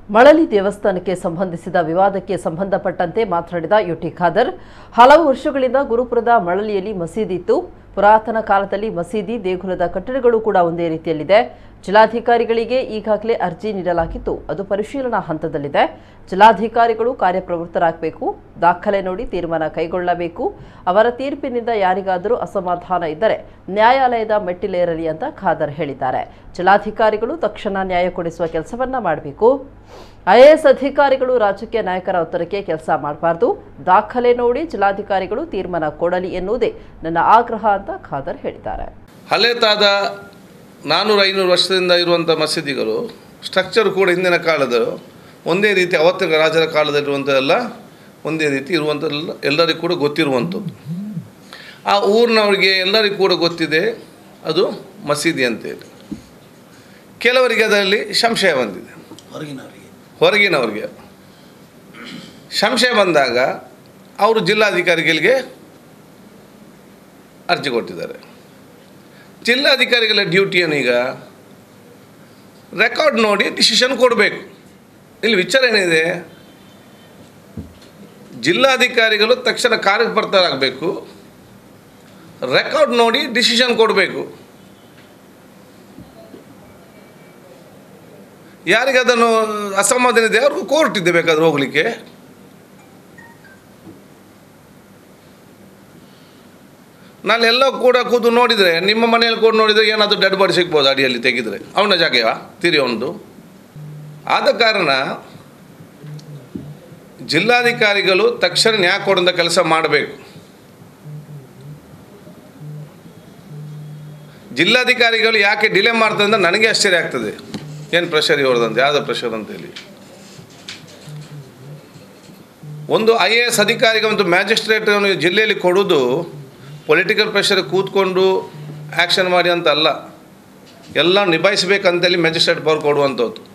ಮಳಲಿ ದೇವಸ್ಥಾನಕ್ಕೆ ಸಂಬಂಧಿಸಿದ ವಿವಾದಕ್ಕೆ ಸಂಬಂಧಪಟ್ಟಂತೆ ಮಾತನಾಡಿದ ಯುಟಿ ಖಾದರ್ ಹಲವು ವರ್ಷಗಳಿಂದ ಗುರುಪುರದ ಮಳಲಿಯಲ್ಲಿ ಮಸೀದಿ ಇತ್ತು ಪುರಾತನ ಕಾಲದಲ್ಲಿ ಮಸೀದಿ ದೇಗುಲದ ಕಟ್ಟಡಗಳು ಕೂಡ ಒಂದೇ ರೀತಿಯಲ್ಲಿದೆ ಜಿಲ್ಲಾಧಿಕಾರಿಗಳಿಗೆ ಈಗಾಗಲೇ ಅರ್ಜಿ ನೀಡಲಾಗಿದ್ದು ಅದು ಪರಿಶೀಲನಾ ಹಂತದಲ್ಲಿದೆ ಜಿಲ್ಲಾಧಿಕಾರಿಗಳು ಕಾರ್ಯಪ್ರವೃತ್ತರಾಗಬೇಕು ದಾಖಲೆ ನೋಡಿ ತೀರ್ಮಾನ ಕೈಗೊಳ್ಳಬೇಕು ಅವರ ತೀರ್ಪಿನಿಂದ ಯಾರಿಗಾದರೂ ಅಸಮಾಧಾನ ಇದ್ದರೆ ನ್ಯಾಯಾಲಯದ ಮೆಟ್ಟಿಲೇರಲಿ ಅಂತ ಖಾದರ್ ಹೇಳಿದ್ದಾರೆ ಜಿಲ್ಲಾಧಿಕಾರಿಗಳು ತಕ್ಷಣ ನ್ಯಾಯ ಕೊಡಿಸುವ ಕೆಲಸವನ್ನ ಮಾಡಬೇಕು ಐಎಎಸ್ ಅಧಿಕಾರಿಗಳು ರಾಜಕೀಯ ನಾಯಕರ ಉತ್ತರಕ್ಕೆ ಕೆಲಸ ಮಾಡಬಾರ್ದು ದಾಖಲೆ ನೋಡಿ ಜಿಲ್ಲಾಧಿಕಾರಿಗಳು ತೀರ್ಮಾನ ಕೊಡಲಿ ಎನ್ನುವುದೇ ನನ್ನ ಆಗ್ರಹ ಅಂತ ಖಾದರ್ ಹೇಳಿದ್ದಾರೆ ಹಳೆತಾದ ನಾನ್ನೂರು ಐನೂರು ವರ್ಷದಿಂದ ಇರುವಂಥ ಮಸೀದಿಗಳು ಸ್ಟ್ರಕ್ಚರ್ ಕೂಡ ಹಿಂದಿನ ಕಾಲದ ಒಂದೇ ರೀತಿ ಅವತ್ತಿನ ರಾಜರ ಕಾಲದಲ್ಲಿರುವಂಥದ್ದೆಲ್ಲ ಒಂದೇ ರೀತಿ ಇರುವಂಥದ್ದೆಲ್ಲ ಎಲ್ಲರಿಗೂ ಕೂಡ ಗೊತ್ತಿರುವಂಥದ್ದು ಆ ಊರಿನವ್ರಿಗೆ ಎಲ್ಲರಿಗೂ ಕೂಡ ಗೊತ್ತಿದೆ ಅದು ಮಸೀದಿ ಅಂತೇಳಿ ಕೆಲವರಿಗೆ ಅದರಲ್ಲಿ ಸಂಶಯ ಬಂದಿದೆ ಹೊರಗಿನವರಿಗೆ ಹೊರಗಿನವ್ರಿಗೆ ಸಂಶಯ ಬಂದಾಗ ಅವರು ಜಿಲ್ಲಾಧಿಕಾರಿಗಳಿಗೆ ಅರ್ಜಿ ಕೊಟ್ಟಿದ್ದಾರೆ ಜಿಲ್ಲಾಧಿಕಾರಿಗಳ ಡ್ಯೂಟಿಯನ್ನು ಈಗ ರೆಕಾರ್ಡ್ ನೋಡಿ ಡಿಸಿಷನ್ ಕೊಡಬೇಕು ಇಲ್ಲಿ ವಿಚಾರ ಏನಿದೆ ಜಿಲ್ಲಾಧಿಕಾರಿಗಳು ತಕ್ಷಣ ಕಾರ್ಯಕರ್ತರಾಗಬೇಕು ರೆಕಾರ್ಡ್ ನೋಡಿ ಡಿಸಿಷನ್ ಕೊಡಬೇಕು ಯಾರಿಗೆ ಅದನ್ನು ಅಸಮಾಧಾನ ಇದೆ ಅವ್ರಿಗೂ ಕೋರ್ಟ್ ಇದೆ ಬೇಕಾದ್ರೆ ಹೋಗಲಿಕ್ಕೆ ನಾಳೆ ಎಲ್ಲ ಕೂಡ ಕೂತು ನೋಡಿದರೆ ನಿಮ್ಮ ಮನೆಯಲ್ಲಿ ಕೂಡ ನೋಡಿದರೆ ಏನಾದರೂ ಡೆಡ್ ಬಾಡಿ ಸಿಗ್ಬೋದು ಅಡಿಯಲ್ಲಿ ತೆಗೆದರೆ ಅವನ ಜಾಗವಾ ತಿರಿ ಅವನದು ಆದ ಕಾರಣ ಜಿಲ್ಲಾಧಿಕಾರಿಗಳು ತಕ್ಷಣ ನ್ಯಾಯ ಕೊಡಂಥ ಕೆಲಸ ಮಾಡಬೇಕು ಜಿಲ್ಲಾಧಿಕಾರಿಗಳು ಯಾಕೆ ಡಿಲೇ ಮಾಡ್ತಾರೆ ಅಂತ ನನಗೆ ಆಶ್ಚರ್ಯ ಆಗ್ತದೆ ಏನು ಪ್ರೆಷರ್ ಇವ್ರದಂತ ಯಾವುದು ಪ್ರೆಷರ್ ಅಂತೇಳಿ ಒಂದು ಐ ಎ ಎಸ್ ಅಧಿಕಾರಿಗೆ ಒಂದು ಮ್ಯಾಜಿಸ್ಟ್ರೇಟ್ ಜಿಲ್ಲೆಯಲ್ಲಿ ಕೊಡೋದು ಪೊಲಿಟಿಕಲ್ ಪ್ರೆಷರ್ ಕೂತ್ಕೊಂಡು ಆ್ಯಕ್ಷನ್ ಮಾಡಿ ಅಂತ ಅಲ್ಲ ಎಲ್ಲ ನಿಭಾಯಿಸಬೇಕಂತೇಳಿ ಮ್ಯಾಜಿಸ್ಟ್ರೇಟ್ ಪವರ್ ಕೊಡುವಂಥದ್ದು